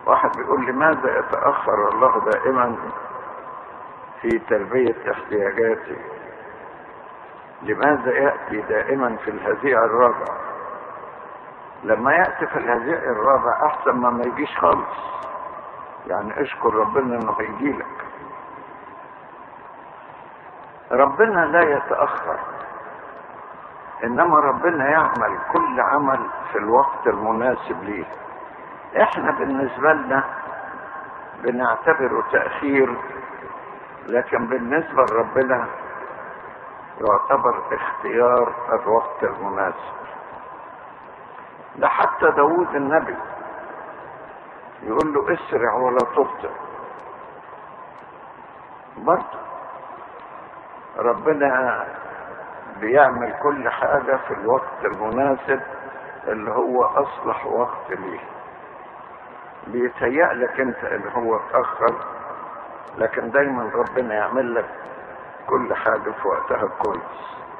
واحد بيقول لماذا يتأخر الله دائما في تلبية احتياجاتي لماذا يأتي دائما في الهزيع الرابع لما يأتي في الهزيع الرابع أحسن ما ما يجيش خالص يعني اشكر ربنا انه هيجيلك ربنا لا يتأخر انما ربنا يعمل كل عمل في الوقت المناسب ليه احنا بالنسبة لنا بنعتبره تأخير لكن بالنسبة لربنا يعتبر اختيار الوقت المناسب ده حتى داود النبي يقول له اسرع ولا تبطئ برضه ربنا بيعمل كل حاجة في الوقت المناسب اللي هو أصلح وقت ليه بيتهيأ لك أنت اللي هو اتأخر لكن دايما ربنا يعمل لك كل حاجة في وقتها كويس